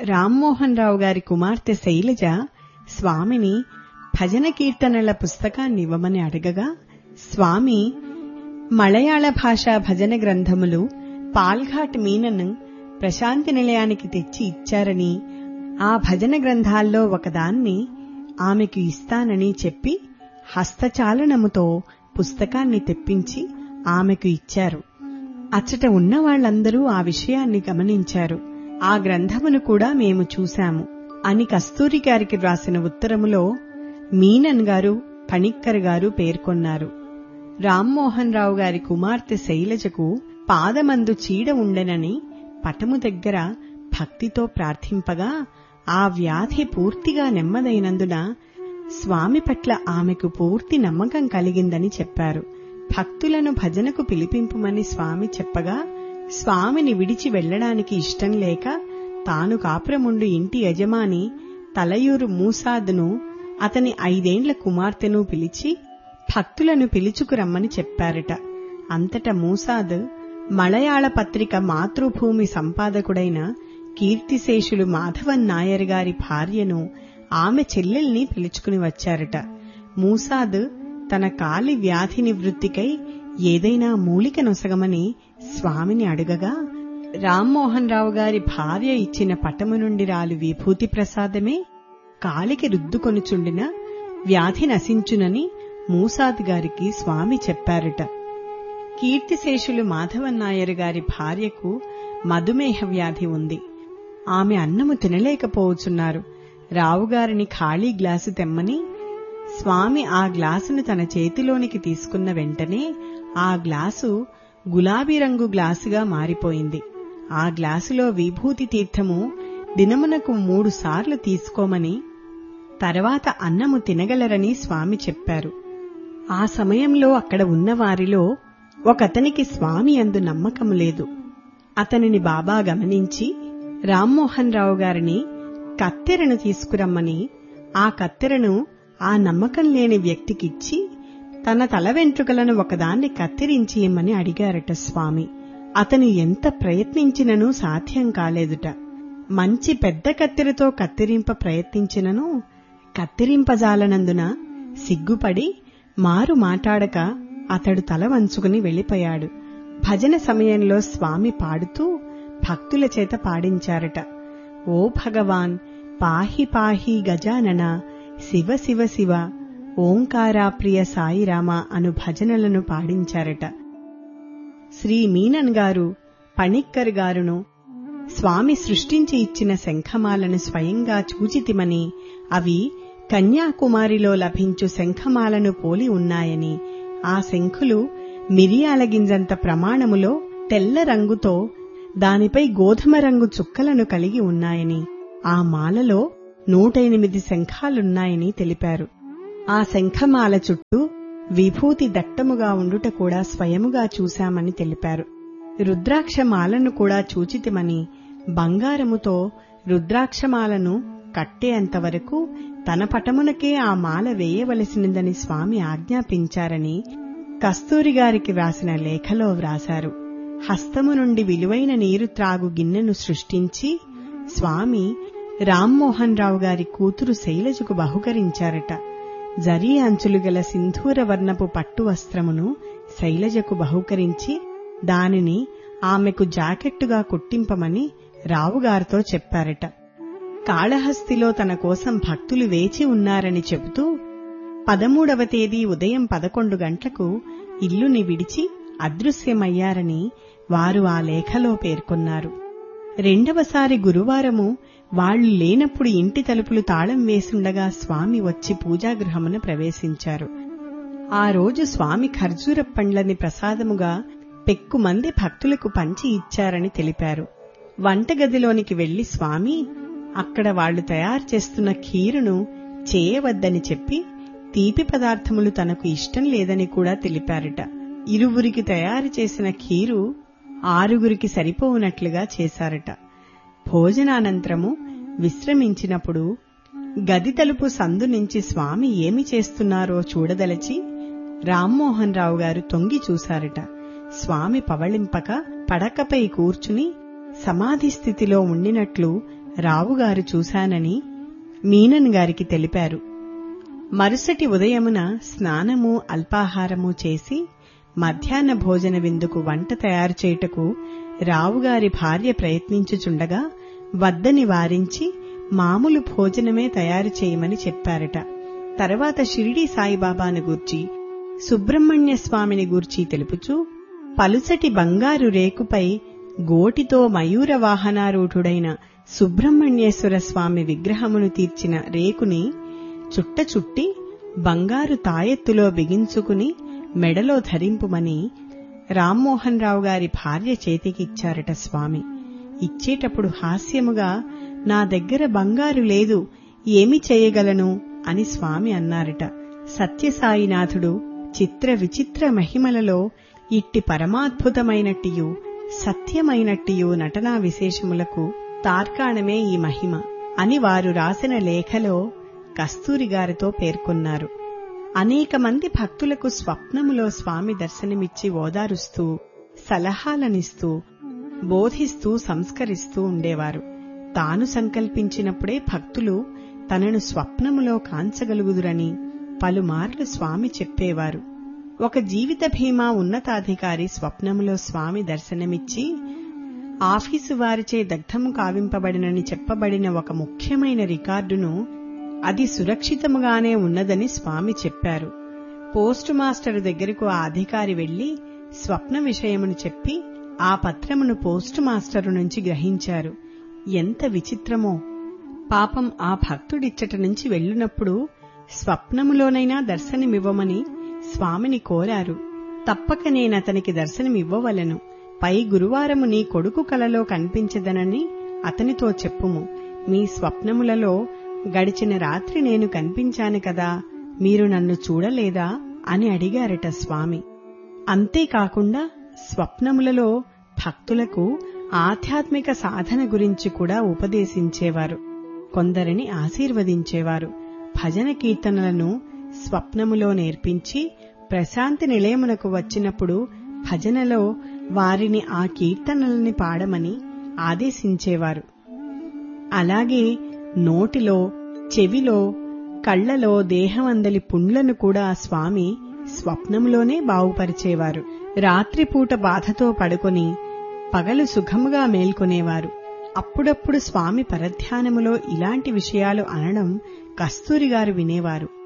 రామ్మోహన్ రావు గారి కుమార్తె శైలజ స్వామిని భజన కీర్తనల పుస్తకాన్ని ఇవ్వమని అడగగా స్వామి మలయాళ భాషా భజన గ్రంథములు పాల్ఘాట్ మీనను ప్రశాంతి నిలయానికి తెచ్చి ఇచ్చారని ఆ భజన గ్రంథాల్లో ఒకదాన్ని ఆమెకు ఇస్తానని చెప్పి హస్తచాలనముతో పుస్తకాన్ని తెప్పించి ఆమెకు ఇచ్చారు అచ్చట ఉన్న వాళ్ళందరూ ఆ విషయాన్ని గమనించారు ఆ గ్రంథమును కూడా మేము చూశాము అని కస్తూరి గారికి వ్రాసిన ఉత్తరములో మీనన్ గారు పణిక్కర్ గారు పేర్కొన్నారు రామ్మోహన్ రావు గారి కుమార్తె శైలజకు పాదమందు చీడ ఉండెనని పటము దగ్గర భక్తితో ప్రార్థింపగా ఆ వ్యాధి పూర్తిగా నెమ్మదైనందున స్వామి పట్ల ఆమెకు పూర్తి నమ్మకం కలిగిందని చెప్పారు భక్తులను భజనకు పిలిపింపుమని స్వామి చెప్పగా స్వామిని విడిచి వెళ్లడానికి ఇష్టం లేక తాను కాపురముండు ఇంటి యజమాని తలయూరు మూసాదును అతని ఐదేండ్ల కుమార్తెను పిలిచి భక్తులను పిలుచుకురమ్మని చెప్పారట అంతట మూసాద్ మలయాళ పత్రిక మాతృభూమి సంపాదకుడైన కీర్తిశేషులు మాధవన్ నాయర్ గారి భార్యను ఆమె చెల్లెల్ని పిలుచుకుని వచ్చారట మూసాద్ తన కాలి వ్యాధి నివృత్తికై ఏదైనా మూలిక నొసగమని స్వామిని అడుగగా రామ్మోహన్ రావు గారి భార్య ఇచ్చిన పటము నుండి రాలు విభూతి ప్రసాదమే కాలికి రుద్దుకొనుచుండిన వ్యాధి నశించునని మూసాద్ గారికి స్వామి చెప్పారట కీర్తిశేషులు మాధవన్నాయర్ గారి భార్యకు మధుమేహ వ్యాధి ఉంది ఆమె అన్నము తినలేకపోవచున్నారు రావుగారిని ఖాళీ గ్లాసు తెమ్మని స్వామి ఆ గ్లాసును తన చేతిలోనికి తీసుకున్న వెంటనే ఆ గ్లాసు గులాబీ రంగు గ్లాసుగా మారిపోయింది ఆ గ్లాసులో విభూతి తీర్థము దినమునకు మూడు సార్లు తీసుకోమని తర్వాత అన్నము తినగలరని స్వామి చెప్పారు ఆ సమయంలో అక్కడ ఉన్న వారిలో ఒకతనికి స్వామి అందు నమ్మకం లేదు అతనిని బాబా గమనించి రామ్మోహన్ రావు గారిని కత్తెరను తీసుకురమ్మని ఆ కత్తెరను ఆ నమ్మకం లేని వ్యక్తికిచ్చి తన తల వెంట్రుకలను ఒకదాన్ని కత్తిరించి ఇమ్మని అడిగారట స్వామి అతను ఎంత ప్రయత్నించిననూ సాధ్యం కాలేదుట మంచి పెద్ద కత్తెరతో కత్తిరింప ప్రయత్నించినను కత్తిరింపజాలనందున సిగ్గుపడి మారు మాటాడక అతడు తల వంచుకుని వెళ్లిపోయాడు భజన సమయంలో స్వామి పాడుతూ భక్తుల చేత పాడించారట ఓ భగవాన్ పాహి పాహి గజానన శివ శివ శివ ఓంకారా ప్రియ సాయిరామ అను భజనలను పాడించారట శ్రీ మీనన్ గారు పణిక్కర్ గారును స్వామి సృష్టించి ఇచ్చిన శంఖమాలను స్వయంగా చూచితిమని అవి కన్యాకుమారిలో లభించు శంఖమాలను పోలి ఉన్నాయని ఆ శంఖులు మిరియాల గింజంత ప్రమాణములో తెల్ల రంగుతో దానిపై గోధుమ రంగు చుక్కలను కలిగి ఉన్నాయని ఆ మాలలో నూట ఎనిమిది శంఖాలున్నాయని తెలిపారు ఆ శంఖమాల చుట్టూ విభూతి దట్టముగా ఉండుట కూడా స్వయముగా చూశామని తెలిపారు రుద్రాక్షమాలను కూడా చూచితిమని బంగారముతో రుద్రాక్షమాలను కట్టేంతవరకు తన పటమునకే ఆ మాల వేయవలసినదని స్వామి ఆజ్ఞాపించారని కస్తూరిగారికి వ్రాసిన లేఖలో వ్రాశారు హస్తము నుండి విలువైన నీరు త్రాగు గిన్నెను సృష్టించి స్వామి రామ్మోహన్ రావు గారి కూతురు శైలజకు బహుకరించారట జరీ అంచులు గల సింధూర వర్ణపు పట్టు వస్త్రమును శైలజకు బహుకరించి దానిని ఆమెకు జాకెట్టుగా కుట్టింపమని రావుగారితో చెప్పారట కాళహస్తిలో తన కోసం భక్తులు వేచి ఉన్నారని చెబుతూ పదమూడవ తేదీ ఉదయం పదకొండు గంటలకు ఇల్లుని విడిచి అదృశ్యమయ్యారని వారు ఆ లేఖలో పేర్కొన్నారు రెండవసారి గురువారము వాళ్లు లేనప్పుడు ఇంటి తలుపులు తాళం వేసుండగా స్వామి వచ్చి పూజాగృహమున ప్రవేశించారు ఆ రోజు స్వామి ఖర్జూర పండ్లని ప్రసాదముగా పెక్కుమంది భక్తులకు పంచి ఇచ్చారని తెలిపారు వంటగదిలోనికి వెళ్లి స్వామి అక్కడ వాళ్లు తయారు చేస్తున్న ఖీరును చేయవద్దని చెప్పి తీపి పదార్థములు తనకు ఇష్టం లేదని కూడా తెలిపారట ఇరువురికి తయారు చేసిన ఖీరు ఆరుగురికి సరిపోవునట్లుగా చేశారట భోజనానంతరము విశ్రమించినప్పుడు గది తలుపు సందు నుంచి స్వామి ఏమి చేస్తున్నారో చూడదలచి రామ్మోహన్ రావు గారు తొంగి చూశారట స్వామి పవళింపక పడకపై కూర్చుని సమాధి స్థితిలో ఉండినట్లు రావుగారు చూశానని మీనన్ గారికి తెలిపారు మరుసటి ఉదయమున స్నానము అల్పాహారము చేసి మధ్యాహ్న భోజన విందుకు వంట తయారు చేయుటకు రావుగారి భార్య ప్రయత్నించుచుండగా వద్దని వారించి మామూలు భోజనమే తయారు చేయమని చెప్పారట తర్వాత షిరిడీ సాయిబాబాను గూర్చి సుబ్రహ్మణ్య స్వామిని గూర్చి తెలుపుచూ పలుసటి బంగారు రేకుపై గోటితో మయూర వాహనారూఢుడైన సుబ్రహ్మణ్యేశ్వర స్వామి విగ్రహమును తీర్చిన రేకుని చుట్ట చుట్టి బంగారు తాయెత్తులో బిగించుకుని మెడలో ధరింపుమని రామ్మోహన్ రావు గారి భార్య చేతికిచ్చారట స్వామి ఇచ్చేటప్పుడు హాస్యముగా నా దగ్గర బంగారు లేదు ఏమి చేయగలను అని స్వామి అన్నారట సత్యసాయినాథుడు చిత్ర విచిత్ర మహిమలలో ఇట్టి పరమాద్భుతమైనట్టియు సత్యమైనట్టియు నటనా విశేషములకు తార్కాణమే ఈ మహిమ అని వారు రాసిన లేఖలో కస్తూరి గారితో పేర్కొన్నారు అనేక మంది భక్తులకు స్వప్నములో స్వామి దర్శనమిచ్చి ఓదారుస్తూ సలహాలనిస్తూ బోధిస్తూ సంస్కరిస్తూ ఉండేవారు తాను సంకల్పించినప్పుడే భక్తులు తనను స్వప్నములో కాంచగలుగుదురని పలుమార్లు స్వామి చెప్పేవారు ఒక జీవిత భీమా ఉన్నతాధికారి స్వప్నములో స్వామి దర్శనమిచ్చి ఆఫీసు వారిచే దగ్ధము కావింపబడినని చెప్పబడిన ఒక ముఖ్యమైన రికార్డును అది సురక్షితముగానే ఉన్నదని స్వామి చెప్పారు పోస్టు మాస్టర్ దగ్గరకు ఆ అధికారి వెళ్లి స్వప్న విషయమును చెప్పి ఆ పత్రమును పోస్టు మాస్టరు నుంచి గ్రహించారు ఎంత విచిత్రమో పాపం ఆ భక్తుడిచ్చట నుంచి వెళ్ళునప్పుడు స్వప్నములోనైనా దర్శనమివ్వమని స్వామిని కోరారు తప్పక నేనతనికి దర్శనమివ్వవలను పై గురువారము నీ కొడుకు కలలో కనిపించదనని అతనితో చెప్పుము మీ స్వప్నములలో గడిచిన రాత్రి నేను కనిపించాను కదా మీరు నన్ను చూడలేదా అని అడిగారట స్వామి అంతేకాకుండా స్వప్నములలో భక్తులకు ఆధ్యాత్మిక సాధన గురించి కూడా ఉపదేశించేవారు కొందరిని ఆశీర్వదించేవారు భజన కీర్తనలను స్వప్నములో నేర్పించి ప్రశాంతి నిలయమునకు వచ్చినప్పుడు భజనలో వారిని ఆ కీర్తనలని పాడమని ఆదేశించేవారు అలాగే నోటిలో చెవిలో కళ్లలో దేహమందలి పుండ్లను కూడా స్వామి స్వప్నంలోనే బాగుపరిచేవారు రాత్రిపూట బాధతో పడుకొని పగలు సుఖముగా మేల్కొనేవారు అప్పుడప్పుడు స్వామి పరధ్యానములో ఇలాంటి విషయాలు అనడం కస్తూరి గారు వినేవారు